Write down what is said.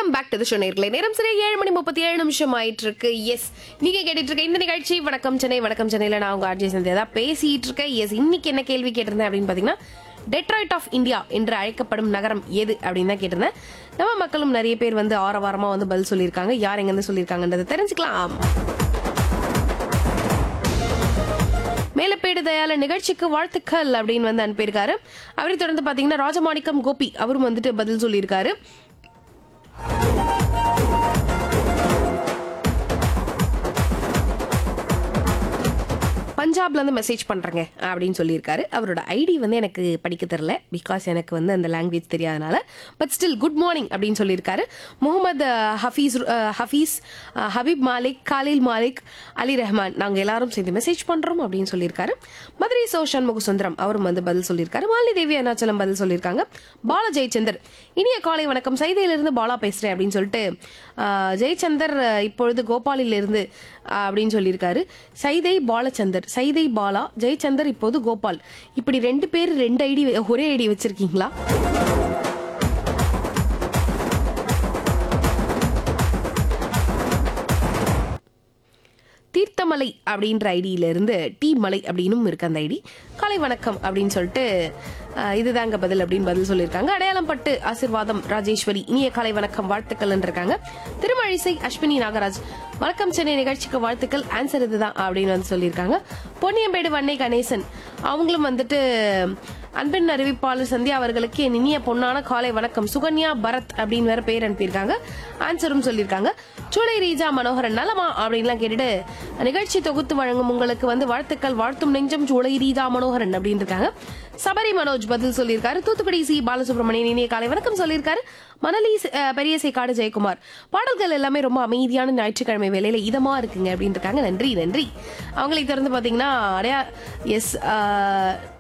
welcome back to show நேர்களை நேரம் சரியா ஏழு மணி முப்பத்தி ஏழு நிமிஷம் ஆயிட்டு இருக்கு எஸ் நீங்க கேட்டுட்டு இருக்க இந்த நிகழ்ச்சி வணக்கம் சென்னை வணக்கம் சென்னையில நான் உங்க ஆர்ஜி சந்தியா தான் பேசிட்டு இருக்கேன் எஸ் இன்னைக்கு என்ன கேள்வி கேட்டிருந்தேன் அப்படின்னு பாத்தீங்கன்னா டெட்ராய்ட் ஆஃப் இந்தியா என்று அழைக்கப்படும் நகரம் எது அப்படின்னு தான் கேட்டிருந்தேன் நம்ம மக்களும் நிறைய பேர் வந்து ஆரவாரமா வந்து பதில் சொல்லியிருக்காங்க யார் எங்க இருந்து சொல்லியிருக்காங்கன்றதை தெரிஞ்சுக்கலாம் மேலப்பேடு தயால நிகழ்ச்சிக்கு வாழ்த்துக்கள் அப்படின்னு வந்து அனுப்பியிருக்காரு அவரை தொடர்ந்து பாத்தீங்கன்னா ராஜமாணிக்கம் கோபி அவரும் வந்துட்டு பதில் சொல்லியிருக்காரு பஞ்சாப்ல இருந்து மெசேஜ் பண்றேங்க அப்படின்னு சொல்லியிருக்காரு அவரோட ஐடி வந்து எனக்கு படிக்க தெரியல பிகாஸ் எனக்கு வந்து அந்த லாங்குவேஜ் தெரியாதனால பட் ஸ்டில் குட் மார்னிங் அப்படின்னு சொல்லியிருக்காரு முகமது ஹஃபீஸ் அஹ், ஹஃபீஸ் அஹ், ஹபீப் மாலிக் காலில் மாலிக் அலி ரஹ்மான் நாங்க எல்லாரும் சேர்ந்து மெசேஜ் பண்றோம் அப்படின்னு சொல்லியிருக்காரு மதுரை சோ சண்முக சுந்தரம் அவரும் வந்து பதில் சொல்லியிருக்காரு மாலினி தேவி அருணாச்சலம் பதில் சொல்லியிருக்காங்க பால ஜெயச்சந்தர் இனிய காலை வணக்கம் சைதையிலிருந்து பாலா பேசுறேன் அப்படின்னு சொல்லிட்டு அஹ், ஜெயச்சந்தர் அஹ், இப்பொழுது கோபாலிலிருந்து அஹ், அப்படின்னு சொல்லியிருக்காரு சைதை பாலச்சந்தர் சைதை பாலா ஜெயச்சந்தர் இப்போது கோபால் இப்படி ரெண்டு பேர் ரெண்டு ஐடி ஒரே ஐடி வச்சிருக்கீங்களா தீர்த்தமலை அப்படின்ற ஐடியில இருந்து டி மலை அப்படின்னும் இருக்கு அந்த ஐடி காலை வணக்கம் அப்படின்னு சொல்லிட்டு அஹ், இதுதாங்க பதில் அப்படின்னு பதில் சொல்லியிருக்காங்க அடையாளம் பட்டு ஆசிர்வாதம் ராஜேஸ்வரி இனிய காலை வணக்கம் வாழ்த்துக்கள் இருக்காங்க திருமழிசை அஸ்வினி நாகராஜ் வணக்கம் சென்னை நிகழ்ச்சிக்கு வாழ்த்துக்கள் ஆன்சர் இதுதான் அப்படின்னு வந்து சொல்லியிருக்காங்க பொன்னியம்பேடு வன்னை கணேசன் அவங்களும் வந்துட்டு அன்பின் அறிவிப்பாளர் சந்தியா அவர்களுக்கு என் இனிய பொன்னான காலை வணக்கம் சுகன்யா பரத் அப்படின்னு வேற பேர் அனுப்பியிருக்காங்க ஆன்சரும் சொல்லியிருக்காங்க சூளை ரீஜா மனோகரன் நலமா அப்படின்லாம் கேட்டுட்டு நிகழ்ச்சி தொகுத்து வழங்கும் உங்களுக்கு வந்து வாழ்த்துக்கள் வாழ்த்தும் நெஞ்சம் சூளை ரீஜா மனோகரன் அப்படின்னு இருக்காங்க சபரி மனோஜ் பதில் சொல்லியிருக்காரு தூத்துக்குடி சி பாலசுப்ரமணியன் இனிய காலை வணக்கம் சொல்லியிருக்காரு மணலி அஹ், பெரியசை காடு ஜெயக்குமார் பாடல்கள் எல்லாமே ரொம்ப அமைதியான ஞாயிற்றுக்கிழமை வேலையில இதமா இருக்குங்க அப்படின்னு இருக்காங்க நன்றி நன்றி அவங்களை திறந்து பாத்தீங்கன்னா அடையா எஸ்